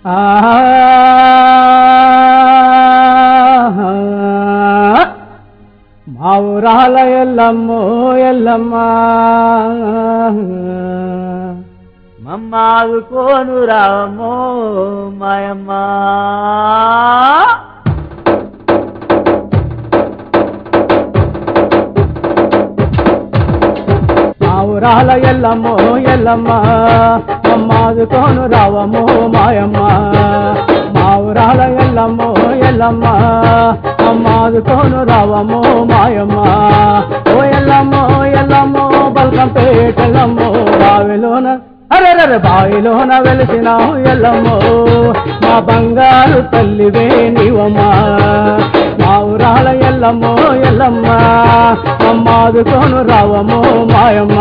మా ఊరాల ఎల్లమ్మో ఎల్లమ్మ మమ్మాదు కోను రామో మాయమ్మ మా ఊరాల ఎల్లమ్మో ఎల్లమ్మ అమ్మాదు కోను రావమ్మో మాయమ్మ మా ఊరాల ఎల్లమ్మో ఎల్లమ్మ అమ్మాదు కోను రావమ్మో మాయమ్మ ఓ ఎల్లమ్మో ఎల్లమ్మో బల్కం పేటెల్లమ్మో బావిలోన అరెరరె బావిలోన వెలిసినావు ఎల్లమ్మో మా బంగారు తల్లివే నీవమ్మా మా ఊరాల ఎల్లమ్మో ఎల్లమ్మ అమ్మాదు కోను రావమ్మో మాయమ్మ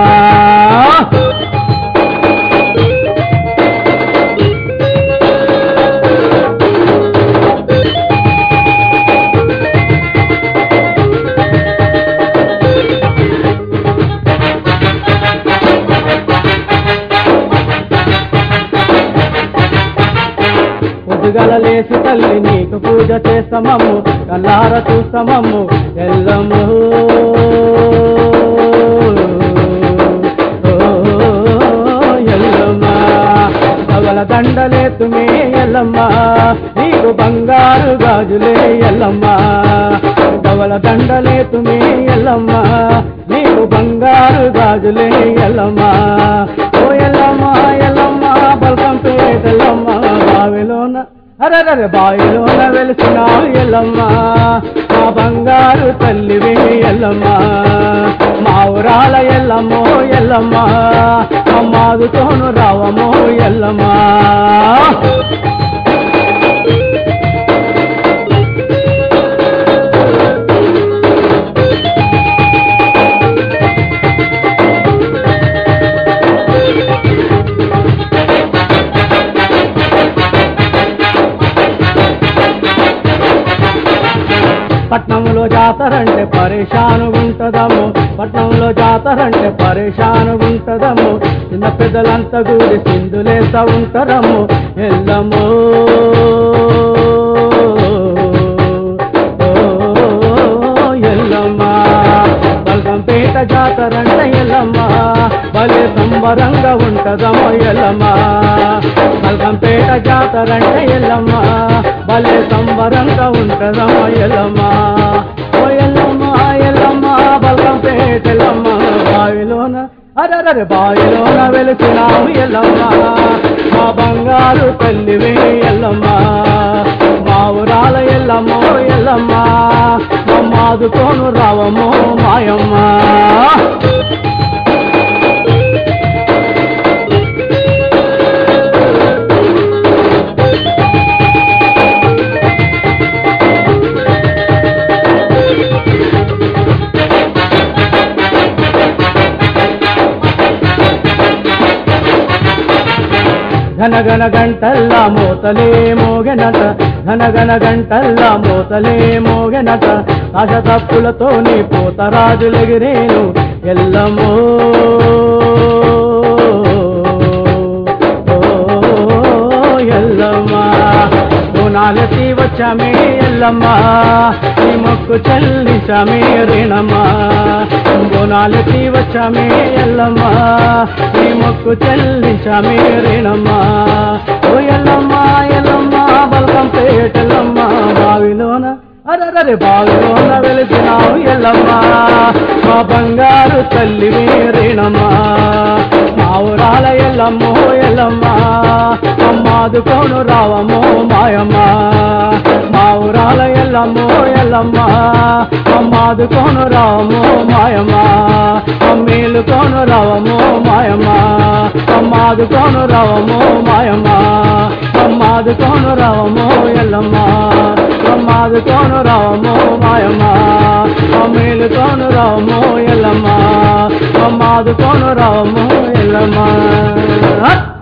పొద్దుగల లేచి తల్లి నీకు పూజ చేస్తామమ్ము కల్లార చూస్తామమ్ము ఎల్లమ్ము ఓ, ఎల్లమ్మ పగల దండలేతుమే ఎల్లమ్మ నీకు బంగారు గాజులే ఎల్లమ్మ పగల దండలేతుమే ఎల్లమ్మ నీకు బంగారు గాజులే ఎల్లమ్మ ఓ ఎల్లమ్మ ఎల్లమ్మ బల్కం పేటెల్లమ్మ బావిలోన అరరర బావిలోన వెలిసినావు ఎల్లమ్మ మా బంగారు తల్లివే ఎల్లమ్మ మా ఊరాల ఎల్లమ్మో ఎల్లమ్మ అమ్మాదుతోను రావమ్మో ఎల్లమ్మ పట్నంలో జాతరంటే పరేషాను ఉంటదమ్ము పట్నంలో జాతరంటే పరేషాను ఉంటదమ్ము చిన్న పెద్దలంతా కూడి సింధులేస్తా ఉంటారమ్ము ఎల్లమ్మో ఓ, ఎల్లమ్మ బల్గంపేట జాతరంటే ఎల్లమ్మ భలే సంబరంగా ఉంటదమ్మ ఎల్లమ్మ బల్గంపేట జాతరంటే ఎల్లమ్మ భలే సంబరంగా ఉంటదమ్మ ఎల్లమ్మ ఓ ఎల్లమ్మ ఎల్లమ్మ బల్గంపేట ఎల్లమ్మ బావిలోన అరరరి బావిలోన వెలిసినావు ఎల్లమ్మ మా బంగారు తల్లివే ఎల్లమ్మ మా ఊరాల ఎల్లమ్మో ఎల్లమ్మ మమ్మాదుకోను రావమ్మో మాయమ్మ ఘనగన గంటల్లా మోతలే మోగెనట ఘనగన గంటల్లా మోతలే మోగెనట ఆశ తప్పులతో నీ పోతరాజులెగిరేను ఎల్లమ్మో ఓ ఎల్లమ్మ గుణాలతి వచ్చామే ఎల్లమ్మ నీ మొక్కు చెల్లించామే రేణమ్మ గుణాలతి వచ్చామే ఎల్లమ్మ నీ మొక్కు చెల్లించామే రేణమ్మ ఓ ఎల్లమ్మ ఎల్లమ్మ బల్కం పేటెల్లమ్మ బావిలోన అరరరి బావిలోన వెలిసినావు ఎల్లమ్మ మా బంగారు తల్లివే రేణమ్మ మా ఊరాల ఎల్లమ్మో ఎల్లమ్మ అమ్మాదుకోను రావమ్మో మాయమ్మ మా ఊరాల ఎల్లమ్మో ఎల్లమ్మ అమ్మాదుకోను రావమ్మో మాయమ్మ అమ్మేలుకోను రావమ్మో మాయమ్మ అమ్మాదుకోను రావమ్మో మాయమ్మ అమ్మాదుకోను రావమ్మో ఎల్లమ్మ అమ్మాదుకోను రావమ్మో మాయమ్మ అమ్మేలుకోను రావమ్మో ఎల్లమ్మ అమ్మాదుకోను రావమ్మో ఎల్లమ్మ